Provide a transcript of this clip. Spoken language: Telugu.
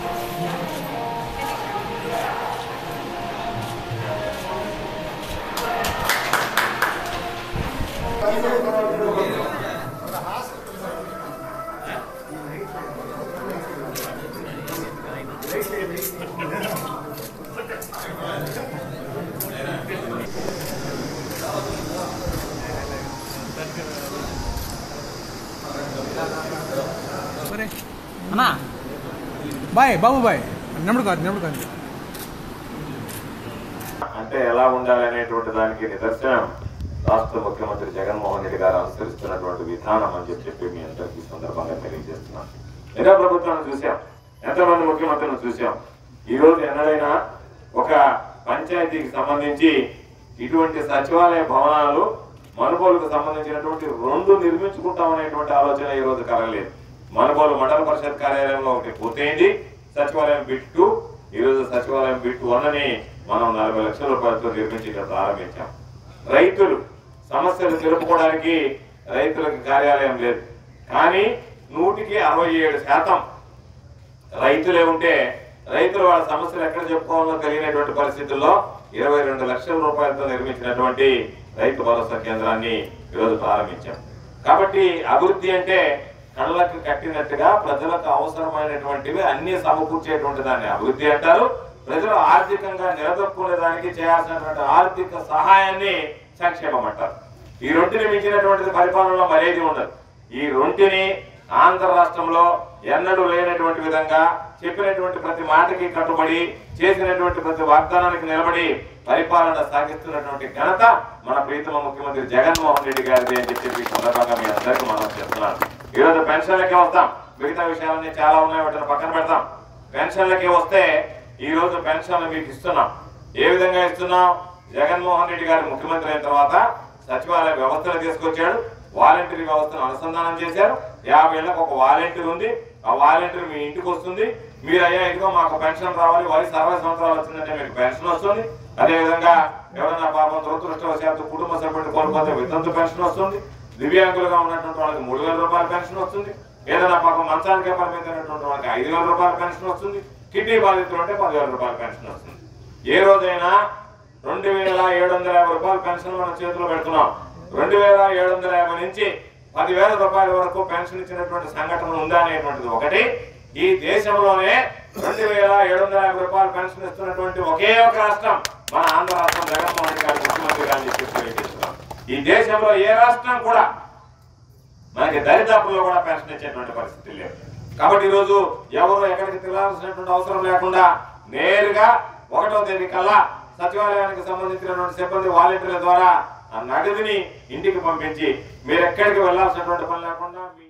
అన్నా బాయ్ బాబు బాయ్ నెంబర్ కాదు నెంబర్ కాదు అంటే ఎలా ఉండాలి అనేటువంటి దానికి నిదర్శనం రాష్ట్ర ముఖ్యమంత్రి జగన్మోహన్ రెడ్డి గారు అనుసరిస్తున్నటువంటి విధానం అని చెప్పి చెప్పి మీ అందరికీ ఈ సందర్భంగా తెలియజేస్తున్నాను ఎన్నో ప్రభుత్వాన్ని చూసాం ఎంతమంది ముఖ్యమంత్రులను చూసాం ఈ రోజు ఎన్నడైనా ఒక పంచాయతీకి సంబంధించి ఇటువంటి సచివాలయ భవనాలు మనుగోలుకు సంబంధించినటువంటి రెండు నిర్మించుకుంటాం అనేటువంటి ఆలోచన ఈ రోజు కలగలేదు మనుగోలు మండల పరిషత్ కార్యాలయంలో ఒకటి పూర్తయింది సచివాలయం బిట్ టూ ఈ రోజు సచివాలయం బిట్ వన్ అని మనం నలభై లక్షల రూపాయలతో నిర్మించి ఇక్కడ ప్రారంభించాం రైతులు సమస్యలు తెలుపుకోవడానికి రైతులకు కార్యాలయం లేదు కానీ నూటికి అరవై ఏడు శాతం రైతులే ఉంటే రైతులు వాళ్ళ సమస్యలు ఎక్కడ చెప్పుకోవాలో తెలియనటువంటి పరిస్థితుల్లో ఇరవై రెండు లక్షల రూపాయలతో నిర్మించినటువంటి రైతు భరోసా కేంద్రాన్ని ఈరోజు ప్రారంభించాం కాబట్టి అభివృద్ధి అంటే కళ్ళకు కట్టినట్టుగా ప్రజలకు అవసరమైనటువంటివి అన్ని సమకూర్చేటువంటి దాన్ని అభివృద్ధి అంటారు ప్రజలు ఆర్థికంగా నిలదొక్కునే దానికి చేయాల్సినటువంటి ఆర్థిక సహాయాన్ని సంక్షేమం అంటారు ఈ రొంటిని మించినటువంటిది పరిపాలనలో మరేది ఉండదు ఈ రొంటిని ఆంధ్ర రాష్ట్రంలో ఎన్నడూ లేనటువంటి విధంగా చెప్పినటువంటి ప్రతి మాటకి కట్టుబడి చేసినటువంటి ప్రతి వాగ్దానానికి నిలబడి పరిపాలన సాగిస్తున్నటువంటి ఘనత మన ప్రీతమ ముఖ్యమంత్రి జగన్మోహన్ రెడ్డి గారిది అని చెప్పి ఈ సందర్భంగా మీ అందరికీ మనం చెప్తున్నాను ఈ రోజు పెన్షన్లకే వస్తాం మిగతా విషయాలన్నీ చాలా ఉన్నాయి వాటిని పక్కన పెడతాం పెన్షన్లకి వస్తే ఈ రోజు పెన్షన్లు మీకు ఇస్తున్నాం ఏ విధంగా ఇస్తున్నాం జగన్మోహన్ రెడ్డి గారు ముఖ్యమంత్రి అయిన తర్వాత సచివాలయ వ్యవస్థను తీసుకొచ్చాడు వాలంటీర్ వ్యవస్థను అనుసంధానం చేశారు యాభై ఏళ్ళకి ఒక వాలంటీర్ ఉంది ఆ వాలంటీర్ మీ ఇంటికి వస్తుంది మీరు అయ్యా ఇదిగో మాకు పెన్షన్ రావాలి వయసు అరవై సంవత్సరాలు వచ్చిందంటే మీకు పెన్షన్ వస్తుంది అదే విధంగా ఎవరైనా పాపం దురదృష్టవశాత్తు కుటుంబ సభ్యుడు కోల్పోతే వితంతు పెన్షన్ వస్తుంది దివ్యాంగులుగా ఉన్నటువంటి వాళ్ళకి మూడు వేల రూపాయల పెన్షన్ వస్తుంది ఏదైనా పాపం మంచానికే పరిమితమైనటువంటి వాళ్ళకి ఐదు వేల రూపాయల పెన్షన్ వస్తుంది కిడ్నీ బాధితులు ఉంటే పదివేల రూపాయల పెన్షన్ వస్తుంది ఏ రోజైనా రెండు వేల ఏడు వందల యాభై రూపాయల పెన్షన్ మన చేతిలో పెడుతున్నాం రెండు వేల ఏడు వందల యాభై నుంచి పదివేల రూపాయల వరకు పెన్షన్ ఇచ్చినటువంటి సంఘటన ఉందా అనేటువంటిది ఒకటి ఈ దేశంలోనే రెండు వేల ఏడు వందల యాభై రూపాయల పెన్షన్ ఇస్తున్నటువంటి ఒకే ఒక రాష్ట్రం మన ఆంధ్ర రాష్ట్రం జగన్మోహన్ రెడ్డి గారి ముఖ్యమంత్రి గారిని చెప్పి తెలియజేస్తున్నాం ఈ దేశంలో ఏ రాష్ట్రం కూడా మనకి దరిదాపుల్లో కూడా పెన్షన్ ఇచ్చేటువంటి పరిస్థితి లేదు కాబట్టి ఈరోజు ఎవరు ఎక్కడికి తిరగాల్సినటువంటి అవసరం లేకుండా నేరుగా ఒకటో తేదీ కల్లా సచివాలయానికి సంబంధించినటువంటి సిబ్బంది వాలంటీర్ల ద్వారా ఆ నగదుని ఇంటికి పంపించి మీరు ఎక్కడికి వెళ్ళాల్సినటువంటి పని లేకుండా మీ